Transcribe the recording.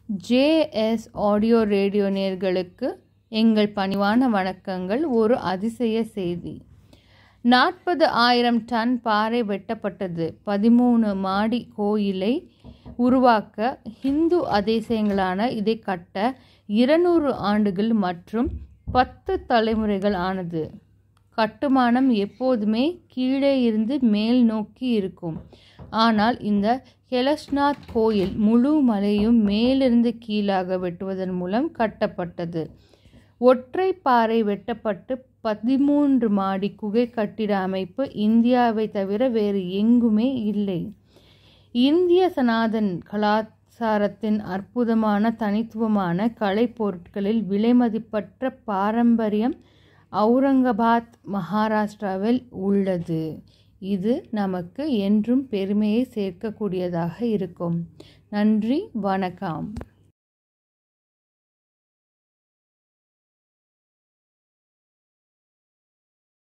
JS audio radio நேர்களுக்கு எங்கள் பணிவான வணக்கங்கள் ஒரு அதிசய செய்தி நாற்பது ஆயிரம் டன் பாறை வெட்டப்பட்டது பதிமூணு மாடி கோயிலை உருவாக்க இந்து அதிசயங்களான இதை கட்ட இருநூறு ஆண்டுகள் மற்றும் பத்து தலைமுறைகள் ஆனது கட்டுமானம் எப்போதுமே கீழே இருந்து மேல் நோக்கி இருக்கும் ஆனால் இந்த கெலஷ்நாத் கோயில் முழு மலையும் மேலிருந்து கீழாக வெட்டுவதன் மூலம் கட்டப்பட்டது ஒற்றை பாறை வெட்டப்பட்டு பதிமூன்று மாடி குகை கட்டிட அமைப்பு இந்தியாவை தவிர வேறு எங்குமே இல்லை இந்திய சனாதன் கலாச்சாரத்தின் அற்புதமான தனித்துவமான கலைப்பொருட்களில் விலைமதிப்பற்ற பாரம்பரியம் அவுரங்காபாத் மகாராஷ்டிராவில் உள்ளது இது நமக்கு என்றும் பெருமையை சேர்க்கக்கூடியதாக இருக்கும் நன்றி வணக்கம்